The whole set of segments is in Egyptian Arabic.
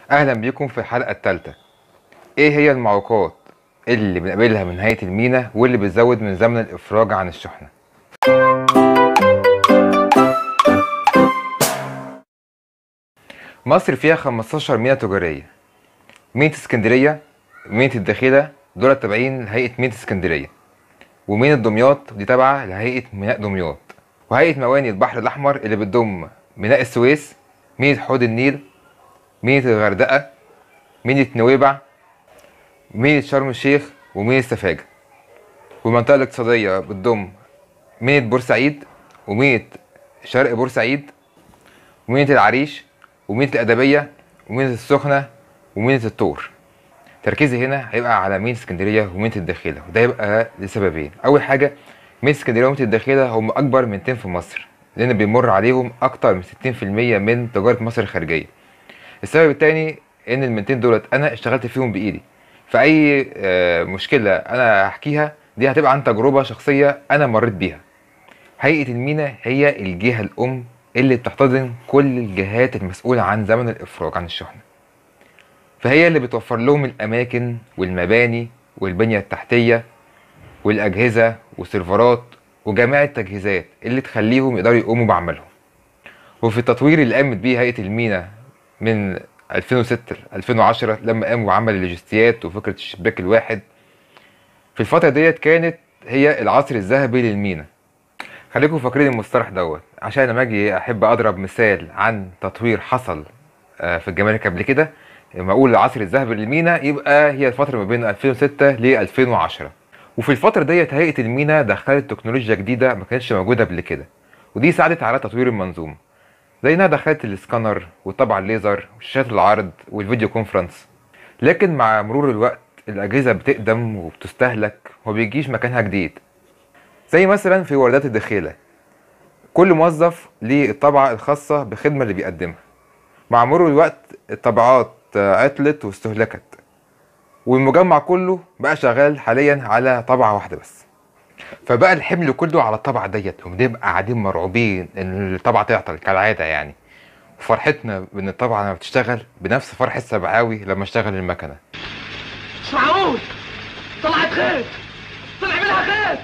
اهلا بيكم في الحلقه الثالثه ايه هي المعوقات اللي بنقابلها من هيئه المينا واللي بتزود من زمن الافراج عن الشحنه مصر فيها 15 مينا تجاريه مينا اسكندريه مينا الداخله دول تابعين لهيئه مينا اسكندريه ومينا دمياط دي تابعه لهيئه ميناء دمياط وهيئه مواني البحر الاحمر اللي بتضم ميناء السويس مينا حوض النيل ميناء الغردقه ميناء نويبع ميناء شرم الشيخ وميناء سفاجة والمنطقة الاقتصادية بتضم ميناء بورسعيد وميناء شرق بورسعيد وميناء العريش وميناء الأدبية وميناء السخنة وميناء الطور تركيزي هنا هيبقى على ميناء اسكندرية وميناء الداخلة وده هيبقى لسببين أول حاجة ميناء اسكندرية وميناء الداخلة هم أكبر مينتين في مصر لأن بيمر عليهم أكتر من 60% من تجارة مصر الخارجية السبب التاني ان المنتين دولت انا اشتغلت فيهم بايدي فاي آه، مشكله انا هحكيها دي هتبقى عن تجربه شخصيه انا مريت بيها هيئه المينا هي الجهه الام اللي بتحتضن كل الجهات المسؤوله عن زمن الافراج عن الشحنه فهي اللي بتوفر لهم الاماكن والمباني والبنيه التحتيه والاجهزه والسيرفرات وجميع التجهيزات اللي تخليهم يقدروا يقوموا بعملهم وفي التطوير اللي قامت بيه هيئه المينا من 2006 ل 2010 لما قاموا بعمل اللوجستيات وفكره الشباك الواحد في الفتره ديت كانت هي العصر الذهبي للمينا خليكم فاكرين المصطلح دوت عشان لما اجي احب اضرب مثال عن تطوير حصل آه، في الجمارك قبل كده لما اقول العصر الذهبي للمينا يبقى هي الفتره ما بين 2006 ل 2010 وفي الفتره ديت هيئه المينا دخلت تكنولوجيا جديده ما كانتش موجوده قبل كده ودي ساعدت على تطوير المنظومه زي انها دخلت السكانر وطبع الليزر وشاشات العرض والفيديو كونفرنس لكن مع مرور الوقت الاجهزه بتقدم وبتستهلك ومبيجيش مكانها جديد زي مثلا في وردات الدخيله كل موظف ليه الطبعه الخاصه بالخدمه اللي بيقدمها مع مرور الوقت الطبعات عطلت واستهلكت والمجمع كله بقى شغال حاليا على طبعه واحده بس فبقى الحمل كله على الطبعة ديت وبنبقى قاعدين مرعوبين ان الطبعة تعطل كالعادة يعني وفرحتنا بان الطبعة لما بتشتغل بنفس فرحة السبعاوي لما اشتغل المكنة مش معقول طلعت خيط طلع منها خيط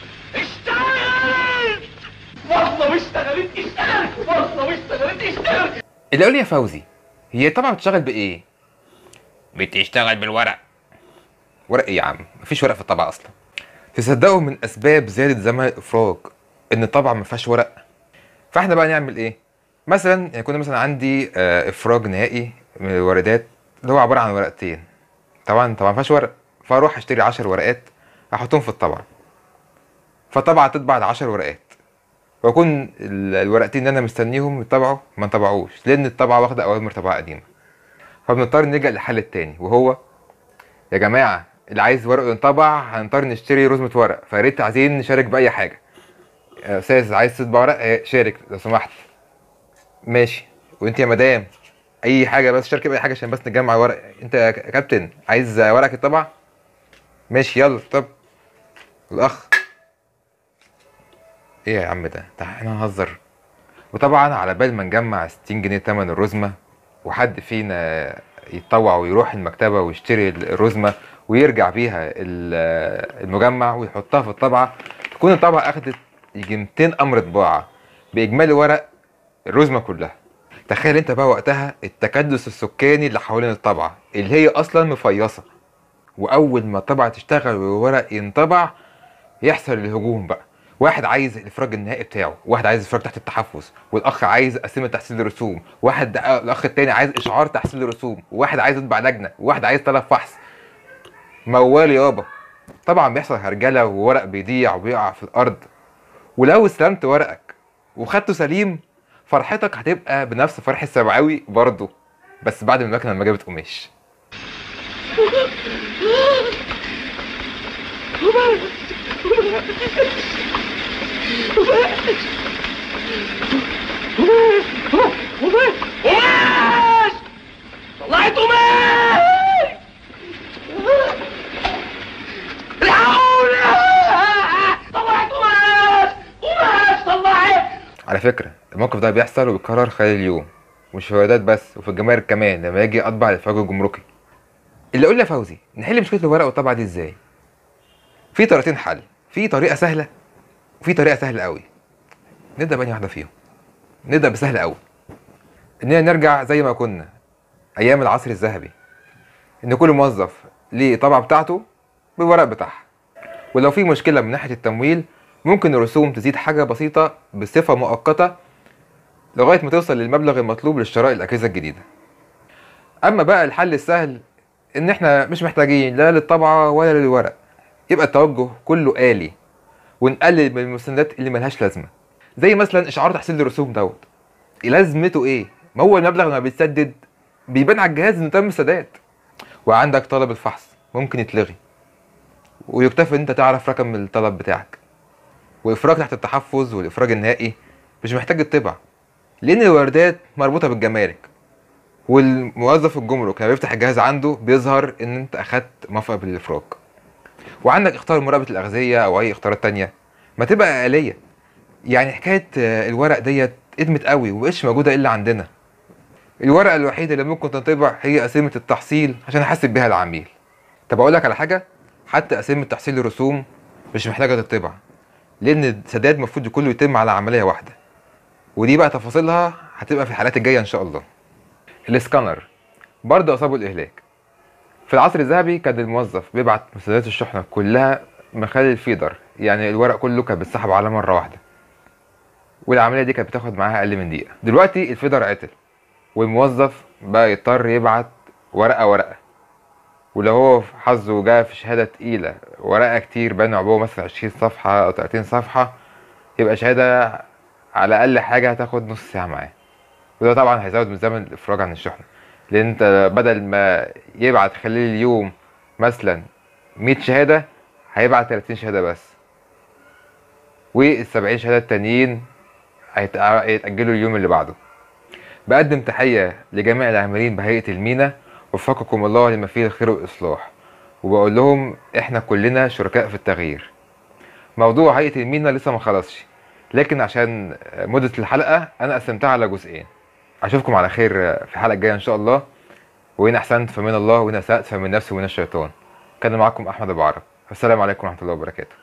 اشتغلت والله واشتغلت اشتغلت والله واشتغلت اشتغلت اللي قال لي يا فوزي هي الطبعة بتشتغل بايه؟ بتشتغل بالورق ورق ايه يا عم؟ مفيش ورق في الطبعة اصلا تصدقوا من اسباب زيادة زمن الافراج ان الطبعة ما فيهاش ورق فاحنا بقى نعمل ايه؟ مثلا يعني كنا مثلا عندي آه، افراج نهائي من الواردات اللي هو عبارة عن ورقتين طبعا طبعا ما فيهاش ورق فاروح اشتري 10 ورقات احطهم في الطبعة فالطبعة تطبع ال 10 ورقات ويكون ال- الورقتين اللي انا مستنيهم يطبعوا ما انطبعوش لان الطبعة واخدة اوامر طبعة قديمة فبنضطر نلجأ للحل التاني وهو يا جماعة اللي عايز ورقه ينطبع هنضطر نشتري رزمة ورق فيا ريت عايزين نشارك بأي حاجة يا أستاذ عايز تطبع ورق آه، شارك لو سمحت ماشي وأنت يا مدام أي حاجة بس شاركي بأي حاجة عشان بس نجمع ورق أنت يا ك- كابتن عايز ورقك يطبع ماشي يلا طب الأخ إيه يا عم ده ده احنا هنهزر وطبعا على بال ما نجمع 60 جنيه تمن الرزمة وحد فينا يتطوع ويروح المكتبة ويشتري الرزمة ويرجع بيها ال- المجمع ويحطها في الطبعة تكون الطبعة أخدت يجي 200 أمر طباعة بإجمالي ورق الرزمة كلها تخيل انت بقى وقتها التكدس السكاني اللي حوالين الطبعة اللي هي أصلا مفيصة وأول ما الطبعة تشتغل والورق ينطبع يحصل الهجوم بقى واحد عايز الافراج النهائي بتاعه واحد عايز افراج تحت التحفظ والاخ عايز قسيمه تحصيل الرسوم واحد الاخ التاني عايز اشعار تحصيل الرسوم وواحد عايز يطبع لجنه وواحد عايز طلب فحص موال يابا طبعا بيحصل هرجله وورق بيضيع وبيقع في الارض ولو استلمت ورقك وخدته سليم فرحتك هتبقى بنفس فرح السبعاوي برضه بس بعد ما المكنه لما جابت قماش قماش طلعت قماش الحقوني طلعت قماش قماش طلعت على فكرة الموقف ده بيحصل وبيتكرر خلال اليوم ومش في الواردات بس وفي الجمارك كمان لما يجي اطبع الافراج الجمركي اللي قول لي يا فوزي نحل مشكله الورق والطبعه دي ازاي في طريقتين حل في طريقه سهله وفي طريقه سهله قوي نبدا بأنهي واحده فيهم نبدا بسهل قوي اننا نرجع زي ما كنا ايام العصر الذهبي ان كل موظف ليه طبعه بتاعته بالورق بتاعها ولو في مشكله من ناحيه التمويل ممكن الرسوم تزيد حاجه بسيطه بصفه مؤقته لغايه ما توصل للمبلغ المطلوب لشراء الاجهزه الجديده اما بقى الحل السهل ان احنا مش محتاجين لا للطبعه ولا للورق يبقى التوجه كله آلي ونقلل من المسندات اللي ملهاش لازمه زي مثلا اشعار تحصيل الرسوم دوت لازمته ايه ما هو المبلغ لما بيتسدد بيبان على الجهاز انه تم السداد وعندك طلب الفحص ممكن يتلغي ويكتفي ان انت تعرف رقم الطلب بتاعك وافراج تحت التحفظ والافراج النهائي مش محتاج الطبع لان الواردات مربوطه بالجمارك والموظف الجمرك لما بيفتح الجهاز عنده بيظهر ان انت اخدت موافقه بالافراج وعندك اختار مراقبه الاغذيه او اي اختيارات تانية ما تبقى آلية يعني حكايه آه، الورق ديت ادمت قوي ومبقتش موجوده الا عندنا الورقه الوحيده اللي ممكن تنطبع هي قسيمه التحصيل عشان احاسب بيها العميل طب اقول لك على حاجه حتى قسيمه تحصيل الرسوم مش محتاجه تطبع لان السداد المفروض كله يتم على عمليه واحده ودي بقى تفاصيلها هتبقى في الحالات الجايه ان شاء الله الاسكانر برضه اصابه الاهلاك في العصر الذهبي كان الموظف بيبعت مسدات الشحنه كلها من خلال الفيدر يعني الورق كله كان بيتسحب على مره واحده والعمليه دي كانت بتاخد معاها اقل من دقيقه دلوقتي الفيدر عطل والموظف بقى يضطر يبعت ورقه ورقه ولو هو حظه جه في شهاده تقيله ورقه كتير بين عبوه مثلا 20 صفحه او 30 صفحه يبقى شهاده على اقل حاجه هتاخد نص ساعه معاه وده طبعا هيزود من زمن الافراج عن الشحنه لان انت بدل ما يبعت خلال اليوم مثلا 100 شهاده هيبعت 30 شهاده بس وال 70 شهاده التانيين هيتأ- هيتاجلوا اليوم اللي بعده بقدم تحيه لجميع العاملين بهيئه المينا وفقكم الله لما فيه الخير والاصلاح وبقول لهم احنا كلنا شركاء في التغيير موضوع هيئه المينا لسه ما خلصش لكن عشان مده الحلقه انا قسمتها على جزئين اشوفكم على خير في الحلقه الجايه ان شاء الله وان احسنت فمن الله وان اسات فمن نفسي ومن الشيطان كان معكم احمد ابو عرب السلام عليكم ورحمه الله وبركاته